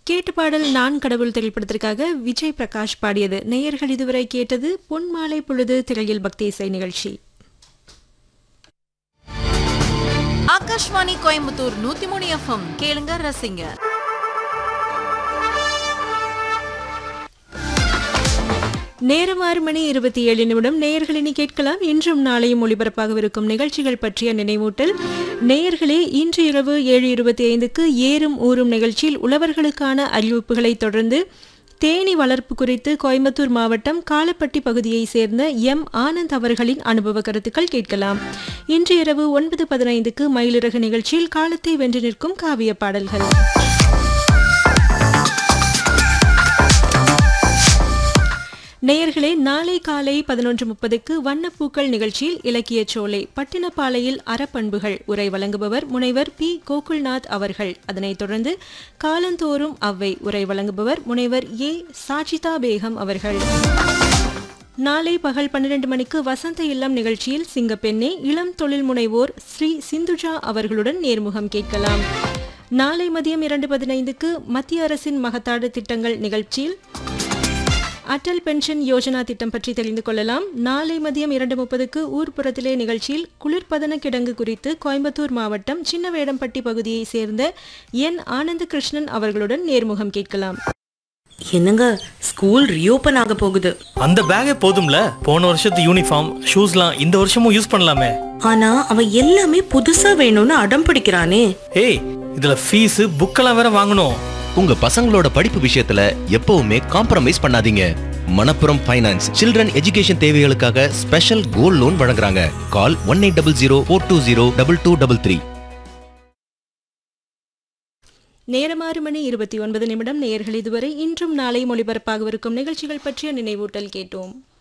கேட்டு பாடல் நான் கடவுள் திரைப்படத்திற்காக விஜய் பிரகாஷ் பாடியது நேயர்கள் இதுவரை கேட்டது பொன்மாலை பொழுது திரையில் பக்தி இசை நிகழ்ச்சி ஆகாஷ்வாணி கோயம்புத்தூர் நூத்தி மூணு எஃப்எம் கேளுங்க ரசிங்க நேரம் ஆறு மணி இருபத்தி ஏழு நிமிடம் நேயர்களினி கேட்கலாம் இன்றும் நாளையும் ஒளிபரப்பாகவிருக்கும் நிகழ்ச்சிகள் பற்றிய நினைவூட்டல் நேயர்களே இன்று இரவு ஏழு இருபத்தி ஐந்துக்கு ஏறும் ஊறும் நிகழ்ச்சியில் உழவர்களுக்கான அறிவிப்புகளை தொடர்ந்து தேனி வளர்ப்பு குறித்து கோயம்புத்தூர் மாவட்டம் காலப்பட்டி பகுதியைச் சேர்ந்த எம் ஆனந்த் அவர்களின் அனுபவ கருத்துக்கள் கேட்கலாம் இன்று இரவு ஒன்பது பதினைந்துக்கு மயிலிறகு நிகழ்ச்சியில் காலத்தை வென்று நிற்கும் காவிய பாடல்கள் நேயர்களே நாளை காலை பதினொன்று முப்பதுக்கு வண்ணப்பூக்கள் நிகழ்ச்சியில் இலக்கிய சோலை பட்டினப்பாலையில் அறப்பண்புகள் உரை வழங்குபவர் முனைவர் பி கோகுல்நாத் அவர்கள் அதனைத் தொடர்ந்து காலந்தோறும் அவ்வை உரை வழங்குபவர் முனைவர் ஏ சாஜிதா பேகம் அவர்கள் நாளை பகல் பன்னிரண்டு மணிக்கு வசந்த இல்லம் நிகழ்ச்சியில் சிங்கப்பெண்ணே இளம் தொழில் முனைவோர் ஸ்ரீ சிந்துஜா அவர்களுடன் நேர்முகம் கேட்கலாம் நாளை மதியம் இரண்டு பதினைந்துக்கு மத்திய அரசின் மகத்தாடு திட்டங்கள் நிகழ்ச்சியில் அடல் பென்ஷன் யோஜனா திட்டம் பற்றி தெரிந்து கொள்ளலாம் நாளை மதியம் இரண்டு முப்பதுக்கு ஊர்ப்புறத்திலே நிகழ்ச்சியில் குளிர்பதன கிடங்கு குறித்து கோயம்புத்தூர் மாவட்டம் சின்னவேடம்பட்டி பகுதியைச் சேர்ந்த என் ஆனந்த கிருஷ்ணன் அவர்களுடன் நேர்முகம் கேட்கலாம் என்னங்க ஸ்கூல் ரீஓபன் ஆக போகுது அந்த பேக்கே போதும்ல போன வருஷத்து யூனிஃபார்ம் ஷூஸ்லாம் இந்த வருஷமும் யூஸ் பண்ணலாமே ஆனா அவன் எல்லாமே புதுசா வேணும்னு அடம் பிடிக்கிறானே ஏய் இதுல ஃபீஸ் புக்கெல்லாம் வேற வாங்கணும் உங்க பசங்களோட படிப்பு விஷயத்துல எப்பவுமே காம்ப்ரமைஸ் பண்ணாதீங்க மணப்புரம் ஃபைனான்ஸ் சில்ட்ரன் எஜுகேஷன் தேவைகளுக்காக ஸ்பெஷல் கோல்ட் லோன் வழங்குறாங்க call one eight double zero four two zero double two double three நேரம் ஆறு மணி இருபத்தி ஒன்பது நிமிடம் நேயர்கள் இதுவரை இன்றும் நாளை ஒளிபரப்பாகவிருக்கும் நிகழ்ச்சிகள் பற்றிய நினைவூட்டல் கேட்டோம்